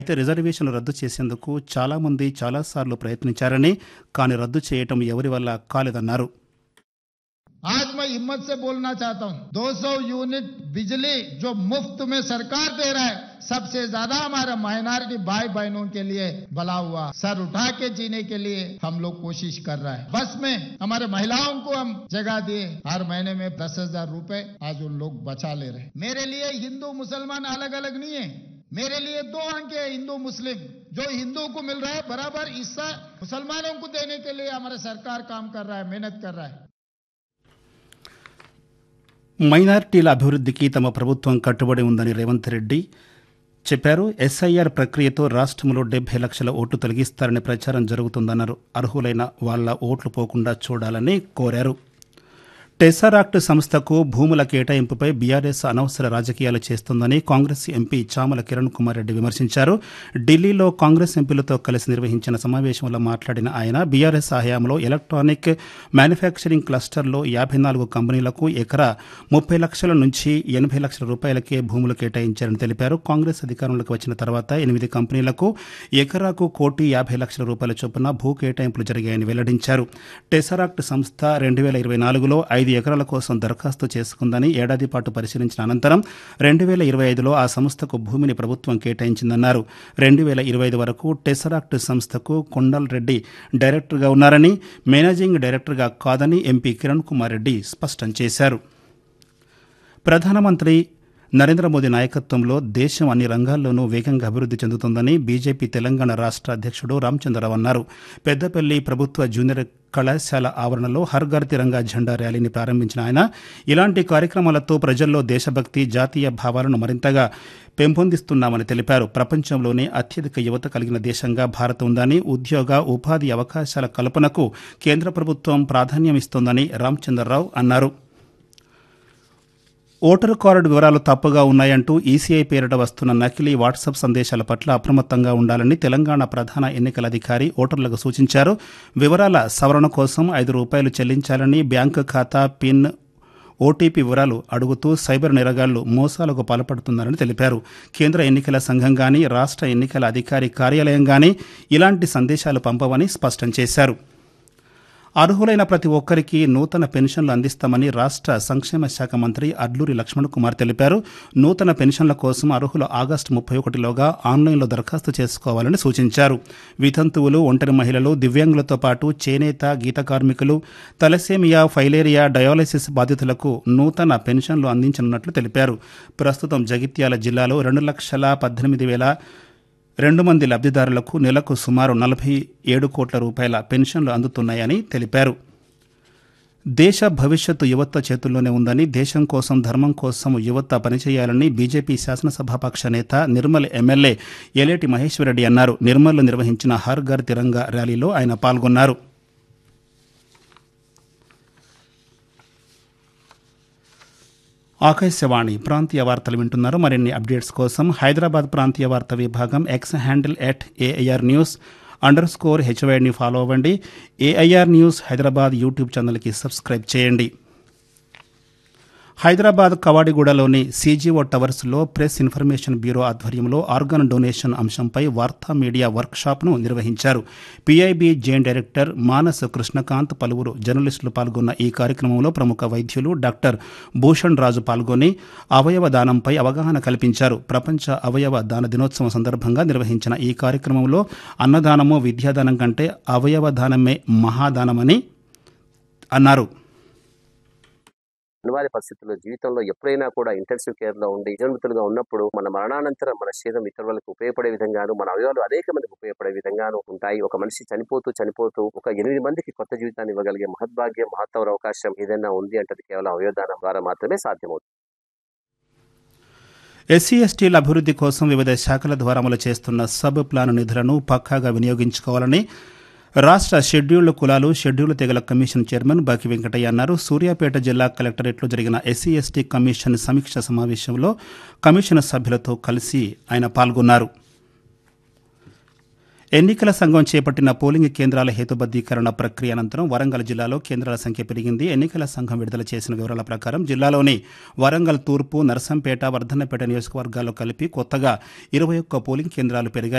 అయితే రిజర్వేషన్లు రద్దు చేసేందుకు చాలామంది చాలాసార్లు ప్రయత్నించారని కానీ రద్దు చేయటం ఎవరి వల్ల కాలేదన్నారు आज मैं हिम्मत से बोलना चाहता हूं 200 यूनिट बिजली जो मुफ्त में सरकार दे रहा है सबसे ज्यादा हमारे माइनॉरिटी भाई बहनों के लिए भला हुआ सर उठा के जीने के लिए हम लोग कोशिश कर रहे हैं बस में हमारे महिलाओं को हम जगह दिए हर महीने में दस हजार रूपए आज उन लोग बचा ले रहे हैं मेरे लिए हिंदू मुसलमान अलग अलग नहीं है मेरे लिए दो अंक है हिंदू मुस्लिम जो हिंदू को मिल रहा है बराबर हिस्सा मुसलमानों को देने के लिए हमारा सरकार काम कर रहा है मेहनत कर रहा है మైనారిటీల అభివృద్ధికి తమ ప్రభుత్వం కట్టుబడి ఉందని రేవంత్ రెడ్డి చెప్పారు ఎస్ఐఆర్ ప్రక్రియతో రాష్ట్రంలో డెబ్బై లక్షల ఓట్లు తొలగిస్తారని ప్రచారం జరుగుతుందన్నారు అర్హులైన వాళ్ల ఓట్లు పోకుండా చూడాలని కోరారు టెసరాక్ట్ సంస్థకు భూముల కేటాయింపుపై బీఆర్ఎస్ అనవసర రాజకీయాలు చేస్తోందని కాంగ్రెస్ ఎంపీ చామల కిరణ్ కుమార్ రెడ్డి విమర్శించారు ఢిల్లీలో కాంగ్రెస్ ఎంపీలతో కలిసి నిర్వహించిన సమావేశంలో మాట్లాడిన ఆయన బీఆర్ఎస్ హయాంలో ఎలక్ట్రానిక్ మ్యానుఫ్యాక్చరింగ్ క్లస్టర్లో యాభై నాలుగు కంపెనీలకు ఎకరా ముప్పై లక్షల నుంచి ఎనభై లక్షల రూపాయలకే భూములు కేటాయించారని తెలిపారు కాంగ్రెస్ అధికారంలోకి వచ్చిన తర్వాత ఎనిమిది కంపెనీలకు ఎకరాకు కోటి యాభై లక్షల రూపాయల చొప్పున భూ కేటాయింపులు జరిగాయని వెల్లడించారు టెసరాక్ట్ సంస్థ రెండు వేల ఇరవై నాలుగులో ఐదు ఎకరాల కోసం దరఖాస్తు చేసుకుందని ఏడాది పాటు పరిశీలించిన అనంతరం రెండు వేల ఇరవై ఐదులో ఆ సంస్థకు భూమిని ప్రభుత్వం కేటాయించిందన్నారు రెండు వేల ఇరవై ఐదు వరకు టెసరాక్ట్ సంస్థకు కొండల్ రెడ్డి డైరెక్టర్గా ఉన్నారని మేనేజింగ్ డైరెక్టర్గా కాదని ఎంపీ కిరణ్ కుమార్ రెడ్డి స్పష్టం చేశారు ప్రధానమంత్రి నరేంద్ర మోదీ నాయకత్వంలో దేశం అన్ని రంగాల్లోనూ వేగంగా అభివృద్ధి చెందుతుందని బీజేపీ తెలంగాణ రాష్ట్ర అధ్యక్షుడు రామచంద్రరావు అన్నారు పెద్దపల్లి ప్రభుత్వ జూనియర్ కళాశాల ఆవరణలో హర్ ఘర్ తిరంగా జెండా ర్యాలీని ప్రారంభించిన ఆయన ఇలాంటి కార్యక్రమాలతో ప్రజల్లో దేశభక్తి జాతీయ భావాలను మరింతగా పెంపొందిస్తున్నామని తెలిపారు ప్రపంచంలోనే అత్యధిక యువత కలిగిన దేశంగా భారత్ ఉందని ఉద్యోగ ఉపాధి అవకాశాల కల్పనకు కేంద్ర ప్రభుత్వం ప్రాధాన్యమిస్తోందని రామచంద్రరావు అన్నారు ఓటర్ కార్డు వివరాలు తప్పుగా ఉన్నాయంటూ ఈసీఐ పేరిట వస్తున్న నకిలీ వాట్సాప్ సందేశాల పట్ల అప్రమత్తంగా ఉండాలని తెలంగాణ ప్రధాన ఎన్నికల అధికారి ఓటర్లకు సూచించారు వివరాల సవరణ కోసం ఐదు రూపాయలు చెల్లించాలని బ్యాంకు ఖాతా పిన్ ఓటీపీ వివరాలు అడుగుతూ సైబర్ నిరగాళ్లు మోసాలకు పాల్పడుతున్నారని తెలిపారు కేంద్ర ఎన్నికల సంఘం గాని రాష్ట్ర ఎన్నికల అధికారి కార్యాలయం గాని ఇలాంటి సందేశాలు పంపవని స్పష్టం చేశారు అర్హులైన ప్రతి ఒక్కరికి నూతన పెన్షన్లు అందిస్తామని రాష్ట్ర సంక్షేమ శాఖ మంత్రి అడ్లూరి లక్ష్మణ్ కుమార్ తెలిపారు నూతన పెన్షన్ల కోసం అర్హులు ఆగస్టు ముప్పై ఒకటిలోగా ఆన్లైన్లో దరఖాస్తు చేసుకోవాలని సూచించారు వితంతువులు ఒంటరి మహిళలు దివ్యాంగులతో పాటు చేనేత గీత కార్మికులు తలసేమియా ఫైలేరియా డయాలసిస్ బాధితులకు నూతన పెన్షన్లు అందించనున్నట్లు తెలిపారు ప్రస్తుతం జగిత్యాల జిల్లాలో రెండు లక్షల పద్దెనిమిది వేల రెండు మంది లబ్ధిదారులకు నెలకు సుమారు నలభై ఏడు కోట్ల రూపాయల పెన్షన్లు అందుతున్నాయని తెలిపారు దేశ భవిష్యత్తు యువత చేతుల్లోనే ఉందని దేశం కోసం ధర్మం కోసం యువత పనిచేయాలని బీజేపీ శాసనసభాపక్ష నేత నిర్మల్ ఎమ్మెల్యే ఎలేటి మహేశ్వరరెడ్డి అన్నారు నిర్మల్లో నిర్వహించిన హర్ ఘర్ తిరంగా ర్యాలీలో ఆయన పాల్గొన్నారు ఆకాశవాణి ప్రాంతీయ వార్తలు వింటున్నారు మరిన్ని అప్డేట్స్ కోసం హైదరాబాద్ ప్రాంతీయ వార్త విభాగం X handle at AIR news underscore స్కోర్ హెచ్వైడ్ని ఫాలో అవ్వండి ఏఐఆర్ న్యూస్ హైదరాబాద్ యూట్యూబ్ ఛానల్కి సబ్స్క్రైబ్ చేయండి హైదరాబాద్ కవాడిగూడలోని సీజీఓ టవర్స్లో ప్రెస్ ఇన్ఫర్మేషన్ బ్యూరో ఆధ్వర్యంలో ఆర్గన్ డొనేషన్ అంశంపై వార్తా మీడియా వర్క్షాప్ను నిర్వహించారు PIB joint director Manas Krishnakanth పలువురు జర్నలిస్టులు పాల్గొన్న ఈ కార్యక్రమంలో ప్రముఖ వైద్యులు డాక్టర్ భూషణ్ రాజు పాల్గొని అవయవ దానంపై అవగాహన కల్పించారు ప్రపంచ అవయవ దాన దినోత్సవం సందర్భంగా నిర్వహించిన ఈ కార్యక్రమంలో అన్నదానము విద్యాదానం కంటే అవయవ దానమే మహాదానమని అన్నారు అనివార్య పరిస్థితుల్లో జీవితంలో ఎప్పుడైనా కూడా ఇంటెన్సివ్ కేర్ లో ఉండి నిజమితులుగా ఉన్నప్పుడు మన మరణానంతరం మన శరీరం ఇతరులకు ఉపయోగపడే విధంగాను మన అవయవాలు అనేక మందికి ఉపయోగపడే విధంగాను ఉంటాయి ఒక మనిషి చనిపోతూ చనిపోతూ ఒక ఎనిమిది మందికి కొత్త జీవితాన్ని ఇవ్వగలిగే మహద్భాగ్యం మహత్తర అవకాశం ఏదైనా ఉంది అంటే అది కేవలం అవయవదానం ద్వారా మాత్రమే సాధ్యమవుతుంది ఎస్సీ ఎస్టీల అభివృద్ధి కోసం వివిధ శాఖల ద్వారా అమలు చేస్తున్న సబ్ ప్లాన్ నిధులను పక్కాగా వినియోగించుకోవాలని రాష్ట్ర షెడ్యూల్డ్ కులాలు షెడ్యూల్డ్ తెగల కమిషన్ చైర్మన్ బాకి వెంకటయ్య అన్నారు సూర్యాపేట జిల్లా కలెక్టరేట్లో జరిగిన ఎస్సీ ఎస్టీ కమిషన్ సమీక్ష సమావేశంలో కమిషన్ సభ్యులతో కలిసి ఆయన పాల్గొన్నారు ఎన్నికల సంఘం చేపట్టిన పోలింగ్ కేంద్రాల హేతుబద్దీకరణ ప్రక్రియ అనంతరం వరంగల్ జిల్లాలో కేంద్రాల సంఖ్య పెరిగింది ఎన్నికల సంఘం విడుదల చేసిన వివరాల ప్రకారం జిల్లాలోని వరంగల్ తూర్పు నర్సంపేట వర్ధన్నపేట నియోజకవర్గాల్లో కలిపి కొత్తగా ఇరవై ఒక్క పోలింగ్ కేంద్రాలు పెరిగాయి